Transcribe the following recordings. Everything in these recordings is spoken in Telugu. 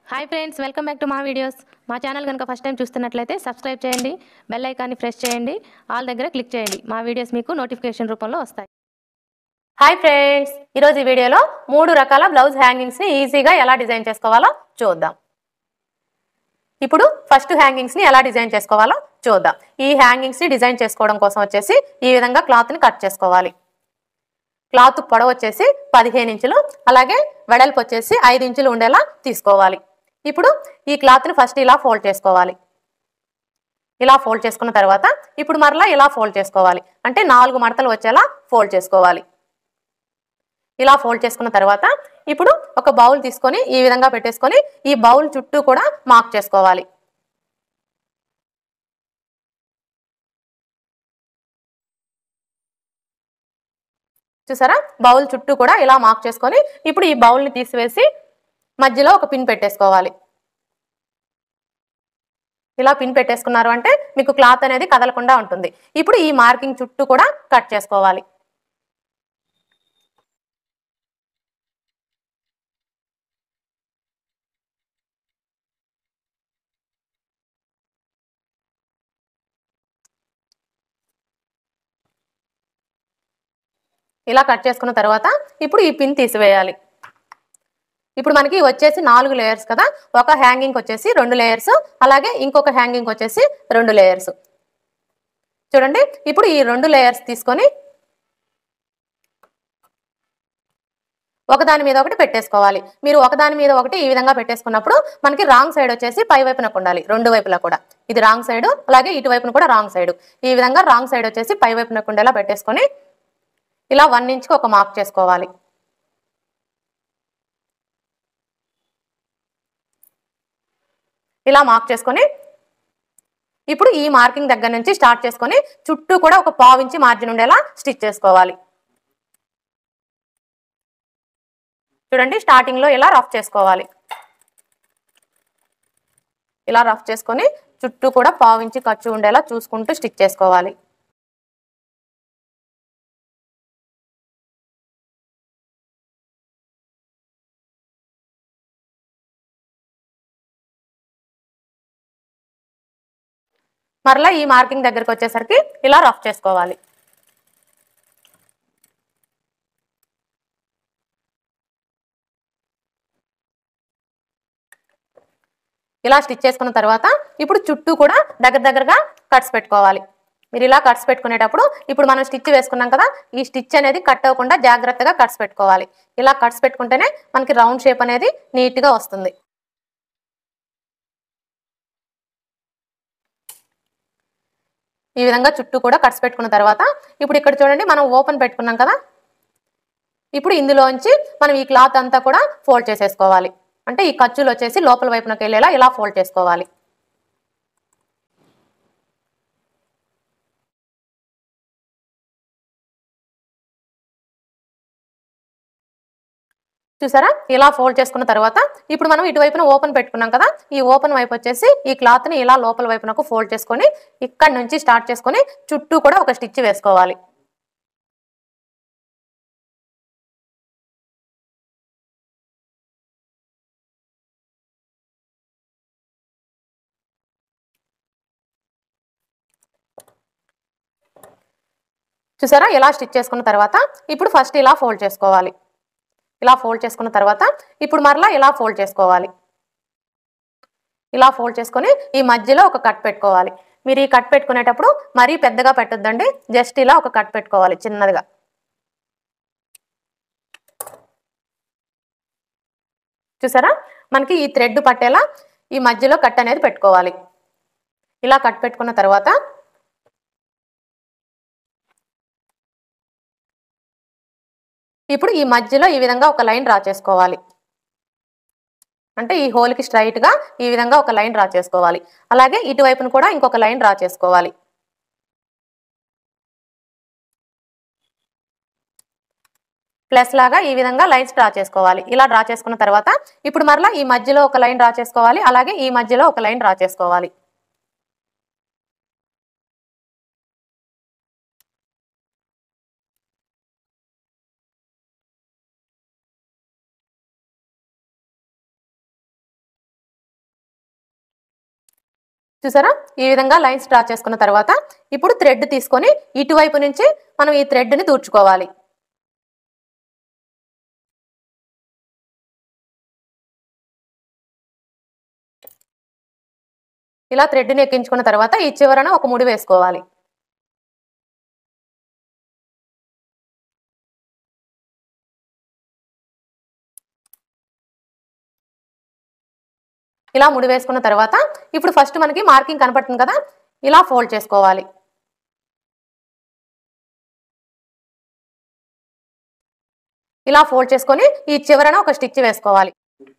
hi friends welcome back to మా వీడియోస్ మా ఛానల్ కనుక ఫస్ట్ టైం చూస్తున్నట్లయితే సబ్స్క్రైబ్ చేయండి బెల్ ఐకాన్ని ప్రెస్ చేయండి ఆల్ దగ్గర క్లిక్ చేయండి మా వీడియోస్ మీకు నోటిఫికేషన్ రూపంలో వస్తాయి హాయ్ ఫ్రెండ్స్ ఈరోజు ఈ వీడియోలో మూడు రకాల బ్లౌజ్ హ్యాంగింగ్స్ని ఈజీగా ఎలా డిజైన్ చేసుకోవాలో చూద్దాం ఇప్పుడు ఫస్ట్ హ్యాంగింగ్స్ని ఎలా డిజైన్ చేసుకోవాలో చూద్దాం ఈ హ్యాంగింగ్స్ని డిజైన్ చేసుకోవడం కోసం వచ్చేసి ఈ విధంగా క్లాత్ని కట్ చేసుకోవాలి క్లాత్ పొడవు వచ్చేసి పదిహేను ఇంచులు అలాగే వెడల్పు వచ్చేసి ఐదు ఇంచులు ఉండేలా తీసుకోవాలి ఇప్పుడు ఈ క్లాత్ని ఫస్ట్ ఇలా ఫోల్డ్ చేసుకోవాలి ఇలా ఫోల్డ్ చేసుకున్న తర్వాత ఇప్పుడు మరలా ఇలా ఫోల్డ్ చేసుకోవాలి అంటే నాలుగు మడతలు వచ్చేలా ఫోల్డ్ చేసుకోవాలి ఇలా ఫోల్డ్ చేసుకున్న తర్వాత ఇప్పుడు ఒక బౌల్ తీసుకొని ఈ విధంగా పెట్టేసుకొని ఈ బౌల్ చుట్టూ కూడా మార్క్ చేసుకోవాలి చూసారా బౌల్ చుట్టూ కూడా ఇలా మార్క్ చేసుకొని ఇప్పుడు ఈ బౌల్ని తీసివేసి మధ్యలో ఒక పిన్ పెట్టేసుకోవాలి ఇలా పిన్ పెట్టేసుకున్నారు అంటే మీకు క్లాత్ అనేది కదలకుండా ఉంటుంది ఇప్పుడు ఈ మార్కింగ్ చుట్టూ కూడా కట్ చేసుకోవాలి ఇలా కట్ చేసుకున్న తర్వాత ఇప్పుడు ఈ పిన్ తీసివేయాలి ఇప్పుడు మనకి వచ్చేసి నాలుగు లేయర్స్ కదా ఒక హ్యాంగింగ్ వచ్చేసి రెండు లేయర్స్ అలాగే ఇంకొక హ్యాంగింగ్ వచ్చేసి రెండు లేయర్స్ చూడండి ఇప్పుడు ఈ రెండు లేయర్స్ తీసుకొని ఒకదాని మీద ఒకటి పెట్టేసుకోవాలి మీరు ఒకదాని మీద ఒకటి ఈ విధంగా పెట్టేసుకున్నప్పుడు మనకి రాంగ్ సైడ్ వచ్చేసి పై వైపునకు ఉండాలి రెండు వైపులా కూడా ఇది రాంగ్ సైడ్ అలాగే ఇటు వైపున కూడా రాంగ్ సైడ్ ఈ విధంగా రాంగ్ సైడ్ వచ్చేసి పై వైపునకు ఉండేలా పెట్టేసుకొని ఇలా వన్ ఇంచ్కి ఒక మార్క్ చేసుకోవాలి ఇలా మార్క్ చేసుకొని ఇప్పుడు ఈ మార్కింగ్ దగ్గర నుంచి స్టార్ట్ చేసుకొని చుట్టూ కూడా ఒక పావు ఇంచి మార్జిన్ ఉండేలా స్టిచ్ చేసుకోవాలి చూడండి స్టార్టింగ్ లో ఇలా రఫ్ చేసుకోవాలి ఇలా రఫ్ చేసుకొని చుట్టూ కూడా పావు ఇంచి ఖర్చు ఉండేలా చూసుకుంటూ స్టిచ్ చేసుకోవాలి మరలా ఈ మార్కింగ్ దగ్గరకు వచ్చేసరికి ఇలా రఫ్ చేసుకోవాలి ఇలా స్టిచ్ చేసుకున్న తర్వాత ఇప్పుడు చుట్టూ కూడా దగ్గర దగ్గరగా కట్స్ పెట్టుకోవాలి మీరు ఇలా కట్స్ పెట్టుకునేటప్పుడు ఇప్పుడు మనం స్టిచ్ వేసుకున్నాం కదా ఈ స్టిచ్ అనేది కట్ అవ్వకుండా జాగ్రత్తగా కట్స్ పెట్టుకోవాలి ఇలా కట్స్ పెట్టుకుంటేనే మనకి రౌండ్ షేప్ అనేది నీట్గా వస్తుంది ఈ విధంగా చుట్టూ కూడా కట్స్ పెట్టుకున్న తర్వాత ఇప్పుడు ఇక్కడ చూడండి మనం ఓపెన్ పెట్టుకున్నాం కదా ఇప్పుడు ఇందులోంచి మనం ఈ క్లాత్ అంతా కూడా ఫోల్డ్ చేసేసుకోవాలి అంటే ఈ ఖర్చులు వచ్చేసి లోపల వైపునకి వెళ్ళేలా ఇలా ఫోల్డ్ చేసుకోవాలి చూసారా ఇలా ఫోల్డ్ చేసుకున్న తర్వాత ఇప్పుడు మనం ఇటువైపున ఓపెన్ పెట్టుకున్నాం కదా ఈ ఓపెన్ వైపు వచ్చేసి ఈ క్లాత్ ని ఇలా లోపల వైపునకు ఫోల్డ్ చేసుకొని ఇక్కడ నుంచి స్టార్ట్ చేసుకొని చుట్టూ కూడా ఒక స్టిచ్ వేసుకోవాలి చూసారా ఇలా స్టిచ్ చేసుకున్న తర్వాత ఇప్పుడు ఫస్ట్ ఇలా ఫోల్డ్ చేసుకోవాలి ఇలా ఫోల్డ్ చేసుకున్న తర్వాత ఇప్పుడు మరలా ఇలా ఫోల్డ్ చేసుకోవాలి ఇలా ఫోల్డ్ చేసుకొని ఈ మధ్యలో ఒక కట్ పెట్టుకోవాలి మీరు ఈ కట్ పెట్టుకునేటప్పుడు మరీ పెద్దగా పెట్టొద్దండి జస్ట్ ఇలా ఒక కట్ పెట్టుకోవాలి చిన్నదిగా చూసారా మనకి ఈ థ్రెడ్ పట్టేలా ఈ మధ్యలో కట్ అనేది పెట్టుకోవాలి ఇలా కట్ పెట్టుకున్న తర్వాత ఇప్పుడు ఈ మధ్యలో ఈ విధంగా ఒక లైన్ డ్రా చేసుకోవాలి అంటే ఈ హోల్కి స్ట్రైట్గా ఈ విధంగా ఒక లైన్ డ్రా చేసుకోవాలి అలాగే ఇటువైపును కూడా ఇంకొక లైన్ డ్రా చేసుకోవాలి ప్లస్ లాగా ఈ విధంగా లైన్స్ డ్రా చేసుకోవాలి ఇలా డ్రా చేసుకున్న తర్వాత ఇప్పుడు మరలా ఈ మధ్యలో ఒక లైన్ డ్రా చేసుకోవాలి అలాగే ఈ మధ్యలో ఒక లైన్ డ్రా చేసుకోవాలి చూసారా ఈ విధంగా లైన్స్ డ్రా చేసుకున్న తర్వాత ఇప్పుడు థ్రెడ్ తీసుకొని ఇటువైపు నుంచి మనం ఈ థ్రెడ్ని దూర్చుకోవాలి ఇలా థ్రెడ్ని ఎక్కించుకున్న తర్వాత ఈ చివరన ఒక ముడి వేసుకోవాలి ఇలా ముడి వేసుకున్న తర్వాత ఇప్పుడు ఫస్ట్ మనకి మార్కింగ్ కనపడుతుంది కదా ఇలా ఫోల్డ్ చేసుకోవాలి ఇలా ఫోల్డ్ చేసుకొని ఈ చివరన ఒక స్టిచ్ వేసుకోవాలి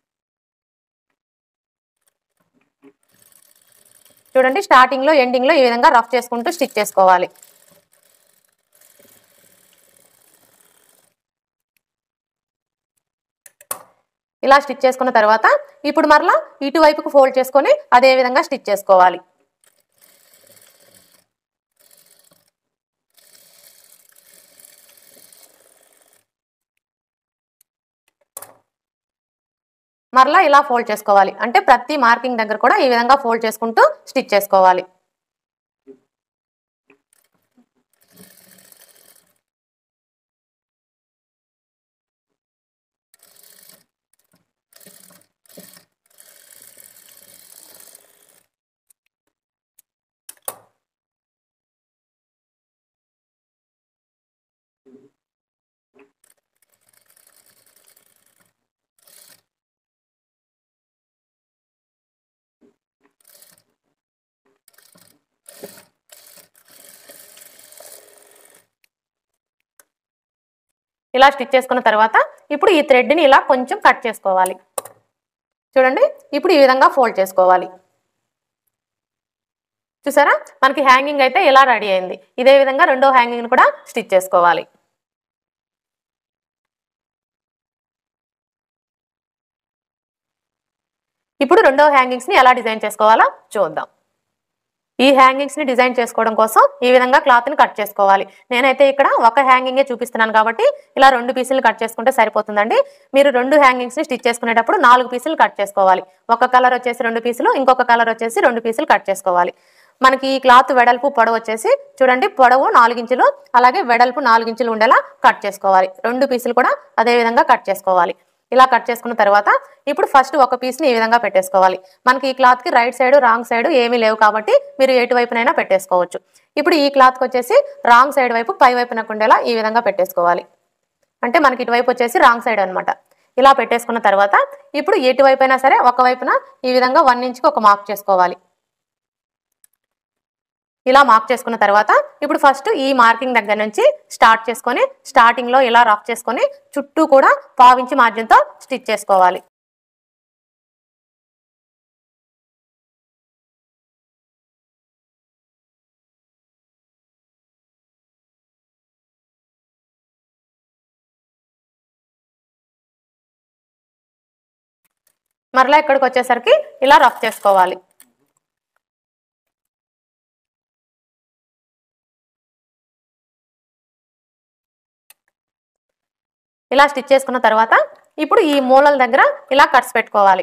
చూడండి స్టార్టింగ్ లో ఎండింగ్ లో ఈ విధంగా రఫ్ చేసుకుంటూ స్టిచ్ చేసుకోవాలి ఇలా స్టిచ్ చేసుకున్న తర్వాత ఇప్పుడు మరలా ఇటువైపుకు ఫోల్డ్ చేసుకొని అదే విధంగా స్టిచ్ చేసుకోవాలి మరలా ఇలా ఫోల్డ్ చేసుకోవాలి అంటే ప్రతి మార్కింగ్ దగ్గర కూడా ఈ విధంగా ఫోల్డ్ చేసుకుంటూ స్టిచ్ చేసుకోవాలి ఇలా స్టిచ్ చేసుకున్న తర్వాత ఇప్పుడు ఈ థ్రెడ్ని ఇలా కొంచెం కట్ చేసుకోవాలి చూడండి ఇప్పుడు ఈ విధంగా ఫోల్డ్ చేసుకోవాలి చూసారా మనకి హ్యాంగింగ్ అయితే ఇలా రెడీ అయింది ఇదే విధంగా రెండో హ్యాంగింగ్ కూడా స్టిచ్ చేసుకోవాలి ఇప్పుడు రెండో హ్యాంగింగ్స్ని ఎలా డిజైన్ చేసుకోవాలో చూద్దాం ఈ హ్యాంగింగ్స్ ని డిజైన్ చేసుకోవడం కోసం ఈ విధంగా క్లాత్ ని కట్ చేసుకోవాలి నేనైతే ఇక్కడ ఒక హ్యాంగింగే చూపిస్తున్నాను కాబట్టి ఇలా రెండు పీసులు కట్ చేసుకుంటే సరిపోతుందండి మీరు రెండు హ్యాంగింగ్స్ ని స్టిచ్ చేసుకునేటప్పుడు నాలుగు పీసులు కట్ చేసుకోవాలి ఒక కలర్ వచ్చేసి రెండు పీసులు ఇంకొక కలర్ వచ్చేసి రెండు పీసులు కట్ చేసుకోవాలి మనకి ఈ క్లాత్ వెడల్పు పొడవు వచ్చేసి చూడండి పొడవు నాలుగు ఇంచులు అలాగే వెడల్పు నాలుగు ఇంచులు ఉండేలా కట్ చేసుకోవాలి రెండు పీసులు కూడా అదే విధంగా కట్ చేసుకోవాలి ఇలా కట్ చేసుకున్న తర్వాత ఇప్పుడు ఫస్ట్ ఒక పీస్ని ఈ విధంగా పెట్టేసుకోవాలి మనకి ఈ క్లాత్కి రైట్ సైడ్ రాంగ్ సైడ్ ఏమీ లేవు కాబట్టి మీరు ఎటువైపునైనా పెట్టేసుకోవచ్చు ఇప్పుడు ఈ క్లాత్కి వచ్చేసి రాంగ్ సైడ్ వైపు పై వైపున ఉండేలా ఈ విధంగా పెట్టేసుకోవాలి అంటే మనకి ఇటువైపు వచ్చేసి రాంగ్ సైడ్ అనమాట ఇలా పెట్టేసుకున్న తర్వాత ఇప్పుడు ఎటువైపు అయినా సరే ఒక వైపున ఈ విధంగా వన్ ఇంచ్కి ఒక మార్క్ చేసుకోవాలి ఇలా మార్క్ చేసుకున్న తర్వాత ఇప్పుడు ఫస్ట్ ఈ మార్కింగ్ దగ్గర నుంచి స్టార్ట్ చేసుకొని స్టార్టింగ్ లో ఇలా రఫ్ చేసుకొని చుట్టూ కూడా పావించి మార్జిన్తో స్టిచ్ చేసుకోవాలి మరలా ఇక్కడికి వచ్చేసరికి ఇలా రఫ్ చేసుకోవాలి ఇలా స్టిచ్ చేసుకున్న తర్వాత ఇప్పుడు ఈ మూలల దగ్గర ఇలా కట్స్ పెట్టుకోవాలి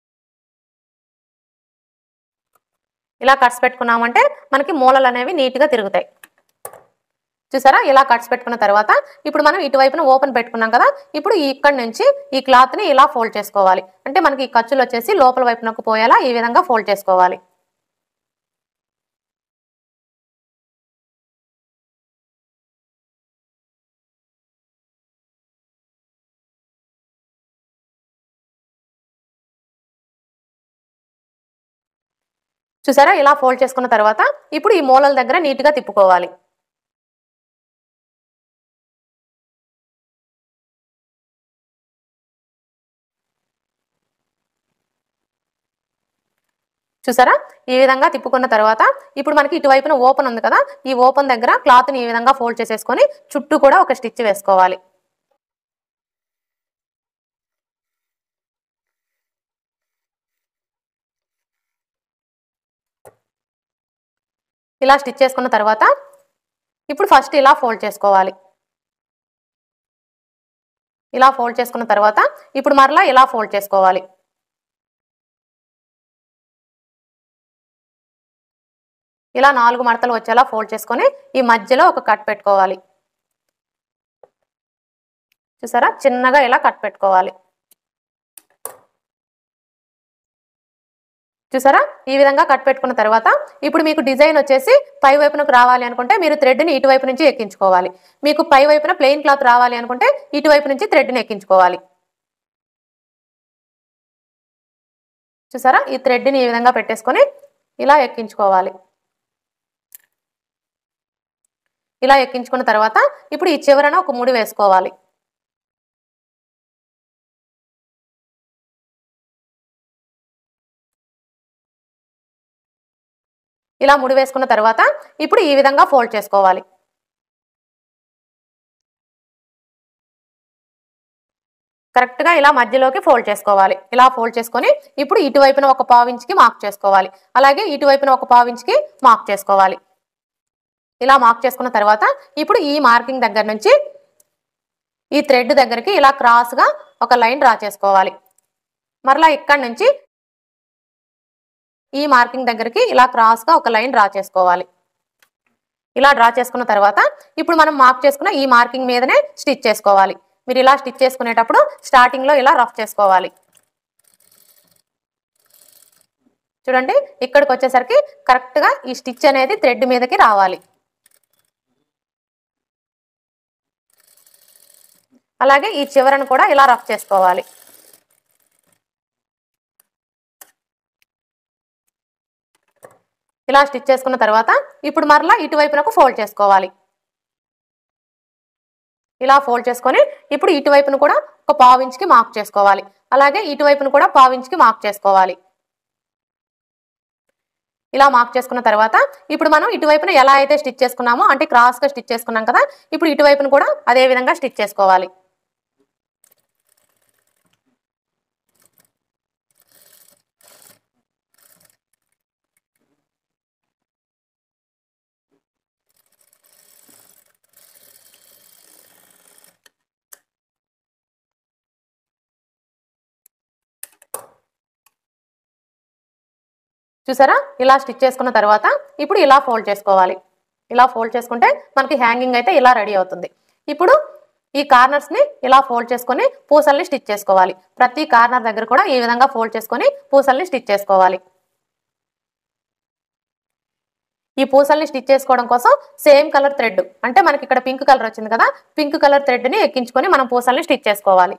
ఇలా కట్స్ పెట్టుకున్నామంటే మనకి మూలలు అనేవి నీట్గా తిరుగుతాయి చూసారా ఇలా కట్స్ పెట్టుకున్న తర్వాత ఇప్పుడు మనం ఇటువైపున ఓపెన్ పెట్టుకున్నాం కదా ఇప్పుడు ఇక్కడ నుంచి ఈ క్లాత్ని ఇలా ఫోల్డ్ చేసుకోవాలి అంటే మనకి ఈ ఖర్చులు వచ్చేసి లోపల వైపునకు పోయేలా ఈ విధంగా ఫోల్డ్ చేసుకోవాలి చూసారా ఇలా ఫోల్డ్ చేసుకున్న తర్వాత ఇప్పుడు ఈ మూలల దగ్గర నీట్గా తిప్పుకోవాలి చూసారా ఈ విధంగా తిప్పుకున్న తర్వాత ఇప్పుడు మనకి ఇటువైపున ఓపెన్ ఉంది కదా ఈ ఓపెన్ దగ్గర క్లాత్ని ఈ విధంగా ఫోల్డ్ చేసేసుకొని చుట్టూ కూడా ఒక స్టిచ్ వేసుకోవాలి ఇలా స్టిచ్ చేసుకున్న తర్వాత ఇప్పుడు ఫస్ట్ ఇలా ఫోల్డ్ చేసుకోవాలి ఇలా ఫోల్డ్ చేసుకున్న తర్వాత ఇప్పుడు మరలా ఇలా ఫోల్డ్ చేసుకోవాలి ఇలా నాలుగు మడతలు వచ్చేలా ఫోల్డ్ చేసుకొని ఈ మధ్యలో ఒక కట్ పెట్టుకోవాలి చూసారా చిన్నగా ఇలా కట్ పెట్టుకోవాలి చూసారా ఈ విధంగా కట్ పెట్టుకున్న తర్వాత ఇప్పుడు మీకు డిజైన్ వచ్చేసి పై వైపునకు రావాలి అనుకుంటే మీరు థ్రెడ్ని ఇటువైపు నుంచి ఎక్కించుకోవాలి మీకు పై వైపున ప్లెయిన్ క్లాత్ రావాలి అనుకుంటే ఇటువైపు నుంచి థ్రెడ్ని ఎక్కించుకోవాలి చూసారా ఈ థ్రెడ్ని ఈ విధంగా పెట్టేసుకొని ఇలా ఎక్కించుకోవాలి ఇలా ఎక్కించుకున్న తర్వాత ఇప్పుడు ఈ చివరన ఒక ముడి వేసుకోవాలి ఇలా ముడి వేసుకున్న తర్వాత ఇప్పుడు ఈ విధంగా ఫోల్డ్ చేసుకోవాలి కరెక్ట్గా ఇలా మధ్యలోకి ఫోల్డ్ చేసుకోవాలి ఇలా ఫోల్డ్ చేసుకొని ఇప్పుడు ఇటువైపున ఒక పావించికి మార్క్ చేసుకోవాలి అలాగే ఇటువైపున ఒక పావించికి మార్క్ చేసుకోవాలి ఇలా మార్క్ చేసుకున్న తర్వాత ఇప్పుడు ఈ మార్కింగ్ దగ్గర నుంచి ఈ థ్రెడ్ దగ్గరికి ఇలా క్రాస్గా ఒక లైన్ డ్రా చేసుకోవాలి మరలా ఇక్కడ నుంచి ఈ మార్కింగ్ దగ్గరికి ఇలా క్రాస్గా ఒక లైన్ డ్రా చేసుకోవాలి ఇలా డ్రా చేసుకున్న తర్వాత ఇప్పుడు మనం మార్క్ చేసుకున్న ఈ మార్కింగ్ మీదనే స్టిచ్ చేసుకోవాలి మీరు ఇలా స్టిచ్ చేసుకునేటప్పుడు స్టార్టింగ్లో ఇలా రఫ్ చేసుకోవాలి చూడండి ఇక్కడికి వచ్చేసరికి కరెక్ట్గా ఈ స్టిచ్ అనేది థ్రెడ్ మీదకి రావాలి అలాగే ఈ చివరను కూడా ఇలా రఫ్ చేసుకోవాలి ఇలా స్టిచ్ చేసుకున్న తర్వాత ఇప్పుడు మరలా ఇటువైపునకు ఫోల్డ్ చేసుకోవాలి ఇలా ఫోల్డ్ చేసుకొని ఇప్పుడు ఇటువైపును కూడా ఒక పావించ్కి మార్క్ చేసుకోవాలి అలాగే ఇటువైపును కూడా పావించ్కి మార్క్ చేసుకోవాలి ఇలా మార్క్ చేసుకున్న తర్వాత ఇప్పుడు మనం ఇటువైపున ఎలా అయితే స్టిచ్ చేసుకున్నామో అంటే క్రాస్గా స్టిచ్ చేసుకున్నాం కదా ఇప్పుడు ఇటువైపును కూడా అదే విధంగా స్టిచ్ చేసుకోవాలి చూసారా ఇలా స్టిచ్ చేసుకున్న తర్వాత ఇప్పుడు ఇలా ఫోల్డ్ చేసుకోవాలి ఇలా ఫోల్డ్ చేసుకుంటే మనకి హ్యాంగింగ్ అయితే ఇలా రెడీ అవుతుంది ఇప్పుడు ఈ కార్నర్స్ని ఇలా ఫోల్డ్ చేసుకొని పూసల్ని స్టిచ్ చేసుకోవాలి ప్రతి కార్నర్ దగ్గర కూడా ఈ విధంగా ఫోల్డ్ చేసుకొని పూసల్ని స్టిచ్ చేసుకోవాలి ఈ పూసల్ని స్టిచ్ చేసుకోవడం కోసం సేమ్ కలర్ థ్రెడ్ అంటే మనకి ఇక్కడ పింక్ కలర్ వచ్చింది కదా పింక్ కలర్ థ్రెడ్ని ఎక్కించుకొని మనం పూసల్ని స్టిచ్ చేసుకోవాలి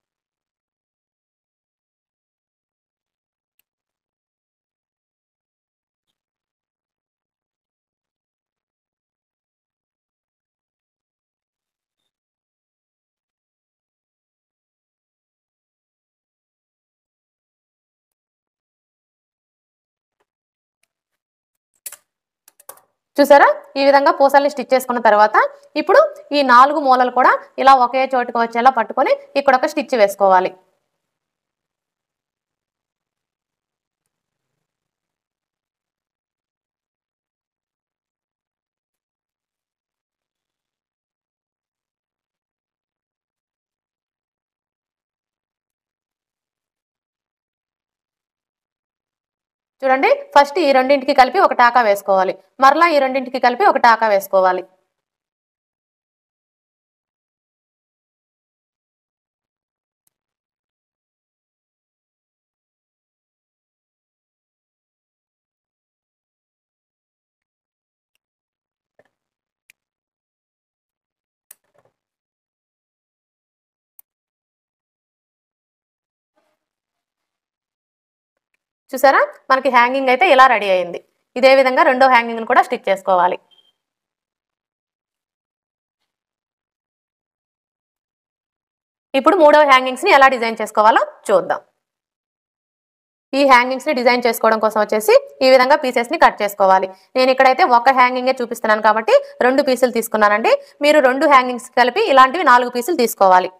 చూసారా ఈ విధంగా పూసల్ని స్టిచ్ చేసుకున్న తర్వాత ఇప్పుడు ఈ నాలుగు మూలలు కూడా ఇలా ఒకే చోటుకు వచ్చేలా పట్టుకొని ఇక్కడ ఒక స్టిచ్ వేసుకోవాలి చూడండి ఫస్ట్ ఈ రెండింటికి కలిపి ఒక టాకా వేసుకోవాలి మరలా ఈ రెండింటికి కలిపి ఒక టాకా వేసుకోవాలి చూసారా మనకి హ్యాంగింగ్ అయితే ఇలా రెడీ అయింది ఇదే విధంగా రెండో హ్యాంగింగ్ కూడా స్టిచ్ చేసుకోవాలి ఇప్పుడు మూడో హ్యాంగింగ్స్ ని ఎలా డిజైన్ చేసుకోవాలో చూద్దాం ఈ హ్యాంగింగ్స్ ని డిజైన్ చేసుకోవడం కోసం వచ్చేసి ఈ విధంగా పీసెస్ ని కట్ చేసుకోవాలి నేను ఇక్కడైతే ఒక హ్యాంగింగే చూపిస్తున్నాను కాబట్టి రెండు పీసులు తీసుకున్నానండి మీరు రెండు హ్యాంగింగ్స్ కలిపి ఇలాంటివి నాలుగు పీసులు తీసుకోవాలి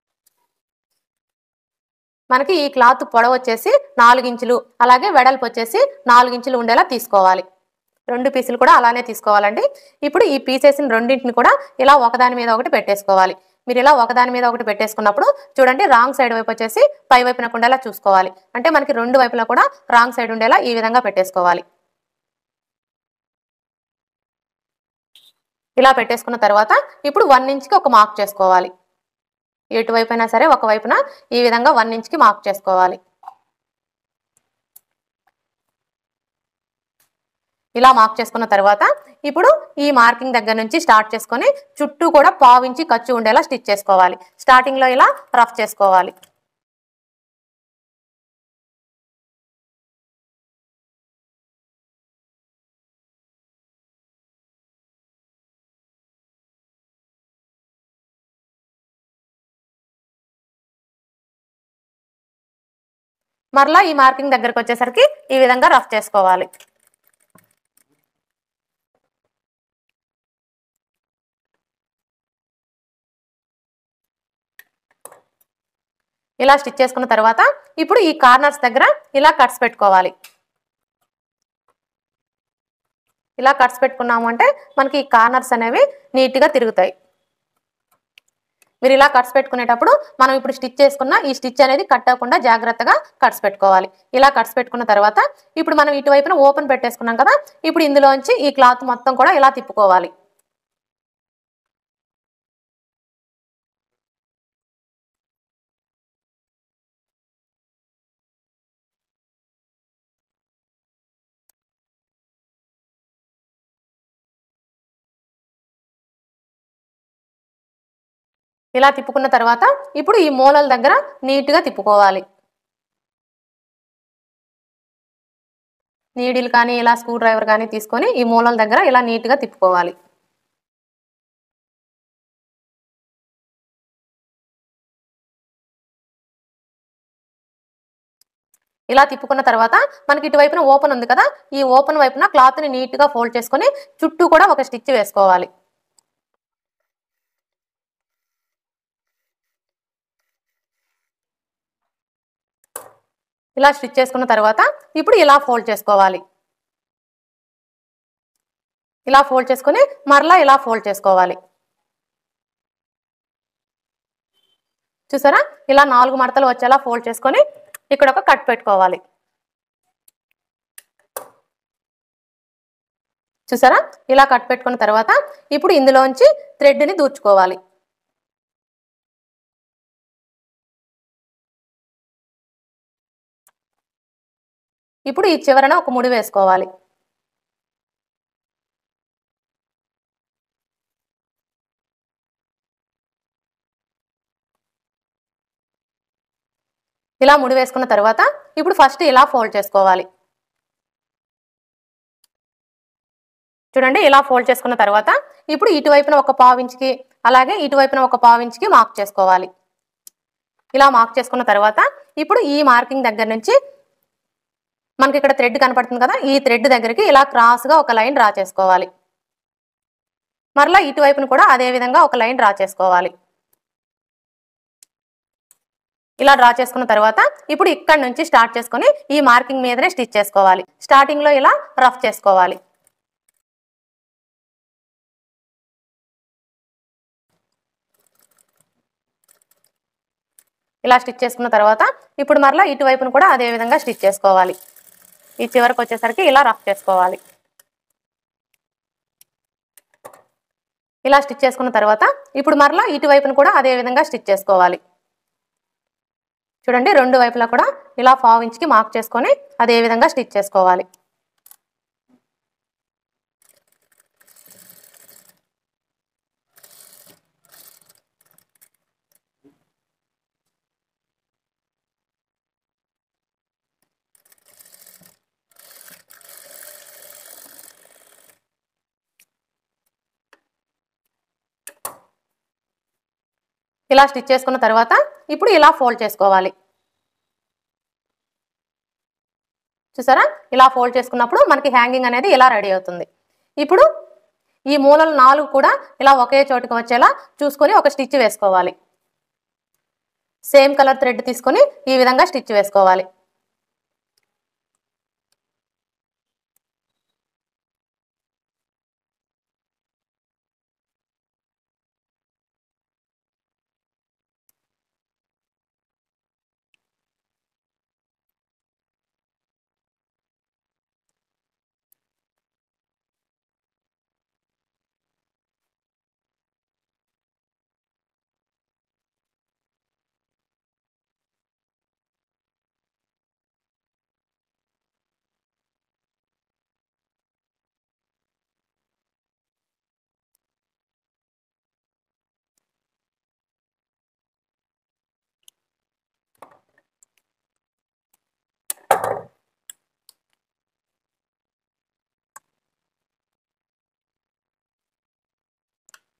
మనకి ఈ క్లాత్ పొడవు వచ్చేసి నాలుగు ఇంచులు అలాగే వెడల్పు వచ్చేసి నాలుగు ఇంచులు ఉండేలా తీసుకోవాలి రెండు పీసులు కూడా అలానే తీసుకోవాలండి ఇప్పుడు ఈ పీసెస్ని రెండింటిని కూడా ఇలా ఒకదాని మీద ఒకటి పెట్టేసుకోవాలి మీరు ఇలా ఒకదాని మీద ఒకటి పెట్టేసుకున్నప్పుడు చూడండి రాంగ్ సైడ్ వైపు వచ్చేసి పై వైపున ఉండేలా చూసుకోవాలి అంటే మనకి రెండు వైపులా కూడా రాంగ్ సైడ్ ఉండేలా ఈ విధంగా పెట్టేసుకోవాలి ఇలా పెట్టేసుకున్న తర్వాత ఇప్పుడు వన్ ఇంచ్కి ఒక మార్క్ చేసుకోవాలి ఎటువైపు అయినా సరే ఒక వైపున ఈ విధంగా వన్ ఇంచ్కి మార్క్ చేసుకోవాలి ఇలా మార్క్ చేసుకున్న తర్వాత ఇప్పుడు ఈ మార్కింగ్ దగ్గర నుంచి స్టార్ట్ చేసుకొని చుట్టూ కూడా పావించి ఖర్చు ఉండేలా స్టిచ్ చేసుకోవాలి స్టార్టింగ్లో ఇలా రఫ్ చేసుకోవాలి మరలా ఈ మార్కింగ్ దగ్గరకు వచ్చేసరికి ఈ విధంగా రఫ్ చేసుకోవాలి ఇలా స్టిచ్ చేసుకున్న తర్వాత ఇప్పుడు ఈ కార్నర్స్ దగ్గర ఇలా కట్స్ పెట్టుకోవాలి ఇలా కట్స్ పెట్టుకున్నాము అంటే మనకి ఈ కార్నర్స్ అనేవి నీట్గా తిరుగుతాయి మీరు ఇలా కట్స్ పెట్టుకునేటప్పుడు మనం ఇప్పుడు స్టిచ్ చేసుకున్న ఈ స్టిచ్ అనేది కట్ అవ్వకుండా జాగ్రత్తగా కట్స్ పెట్టుకోవాలి ఇలా కట్స్ పెట్టుకున్న తర్వాత ఇప్పుడు మనం ఇటువైపున ఓపెన్ పెట్టేసుకున్నాం కదా ఇప్పుడు ఇందులోంచి ఈ క్లాత్ మొత్తం కూడా ఇలా తిప్పుకోవాలి ఇలా తిప్పుకున్న తర్వాత ఇప్పుడు ఈ మూలల దగ్గర నీట్గా తిప్పుకోవాలి నీడిల్ కానీ ఇలా స్క్రూ డ్రైవర్ కానీ తీసుకొని ఈ మూలల దగ్గర ఇలా నీట్గా తిప్పుకోవాలి ఇలా తిప్పుకున్న తర్వాత మనకి ఇటువైపున ఓపెన్ ఉంది కదా ఈ ఓపెన్ వైపున క్లాత్ని నీట్గా ఫోల్డ్ చేసుకొని చుట్టూ కూడా ఒక స్టిచ్ వేసుకోవాలి ఇలా స్టిచ్ చేసుకున్న తర్వాత ఇప్పుడు ఇలా ఫోల్డ్ చేసుకోవాలి ఇలా ఫోల్డ్ చేసుకొని మరలా ఇలా ఫోల్డ్ చేసుకోవాలి చూసారా ఇలా నాలుగు మడతలు వచ్చేలా ఫోల్డ్ చేసుకొని ఇక్కడ ఒక కట్ పెట్టుకోవాలి చూసారా ఇలా కట్ పెట్టుకున్న తర్వాత ఇప్పుడు ఇందులోంచి థ్రెడ్ని దూర్చుకోవాలి ఇప్పుడు ఈ చివరన ఒక ముడి వేసుకోవాలి ఇలా ముడి వేసుకున్న తర్వాత ఇప్పుడు ఫస్ట్ ఇలా ఫోల్డ్ చేసుకోవాలి చూడండి ఇలా ఫోల్డ్ చేసుకున్న తర్వాత ఇప్పుడు ఇటువైపున ఒక పావించికి అలాగే ఇటువైపున ఒక పావించికి మార్క్ చేసుకోవాలి ఇలా మార్క్ చేసుకున్న తర్వాత ఇప్పుడు ఈ మార్కింగ్ దగ్గర నుంచి మనకి ఇక్కడ థ్రెడ్ కనపడుతుంది కదా ఈ థ్రెడ్ దగ్గరికి ఇలా క్రాస్గా ఒక లైన్ డ్రా చేసుకోవాలి మరలా ఇటువైపున కూడా అదే విధంగా ఒక లైన్ డ్రా చేసుకోవాలి ఇలా డ్రా చేసుకున్న తర్వాత ఇప్పుడు ఇక్కడ నుంచి స్టార్ట్ చేసుకొని ఈ మార్కింగ్ మీదనే స్టిచ్ చేసుకోవాలి స్టార్టింగ్ లో ఇలా రఫ్ చేసుకోవాలి ఇలా స్టిచ్ చేసుకున్న తర్వాత ఇప్పుడు మరలా ఇటువైపును కూడా అదే విధంగా స్టిచ్ చేసుకోవాలి ఈ చివరికి వచ్చేసరికి ఇలా రఫ్ చేసుకోవాలి ఇలా స్టిచ్ చేసుకున్న తర్వాత ఇప్పుడు మరలా ఇటువైపును కూడా అదే విధంగా స్టిచ్ చేసుకోవాలి చూడండి రెండు వైపులా కూడా ఇలా పావు ఇంచ్కి మార్క్ చేసుకొని అదే విధంగా స్టిచ్ చేసుకోవాలి ఇలా స్టిచ్ చేసుకున్న తర్వాత ఇప్పుడు ఇలా ఫోల్డ్ చేసుకోవాలి చూసారా ఇలా ఫోల్డ్ చేసుకున్నప్పుడు మనకి హ్యాంగింగ్ అనేది ఇలా రెడీ అవుతుంది ఇప్పుడు ఈ మూలలు నాలుగు కూడా ఇలా ఒకే చోటుకి వచ్చేలా చూసుకొని ఒక స్టిచ్ వేసుకోవాలి సేమ్ కలర్ థ్రెడ్ తీసుకొని ఈ విధంగా స్టిచ్ వేసుకోవాలి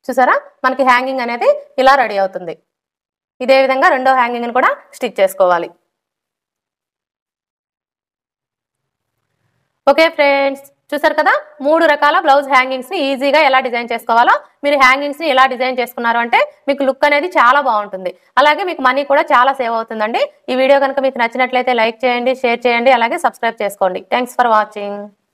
చూసారా మనకి హ్యాంగింగ్ అనేది ఇలా రెడీ అవుతుంది ఇదే విధంగా రెండో హ్యాంగింగ్ని కూడా స్టిచ్ చేసుకోవాలి ఓకే ఫ్రెండ్స్ చూసారు కదా మూడు రకాల బ్లౌజ్ హ్యాంగింగ్స్ ని ఈజీగా ఎలా డిజైన్ చేసుకోవాలో మీరు హ్యాంగింగ్స్ ని ఎలా డిజైన్ చేసుకున్నారు అంటే మీకు లుక్ అనేది చాలా బాగుంటుంది అలాగే మీకు మనీ కూడా చాలా సేవ్ అవుతుందండి ఈ వీడియో కనుక మీకు నచ్చినట్లయితే లైక్ చేయండి షేర్ చేయండి అలాగే సబ్స్క్రైబ్ చేసుకోండి థ్యాంక్స్ ఫర్ వాచింగ్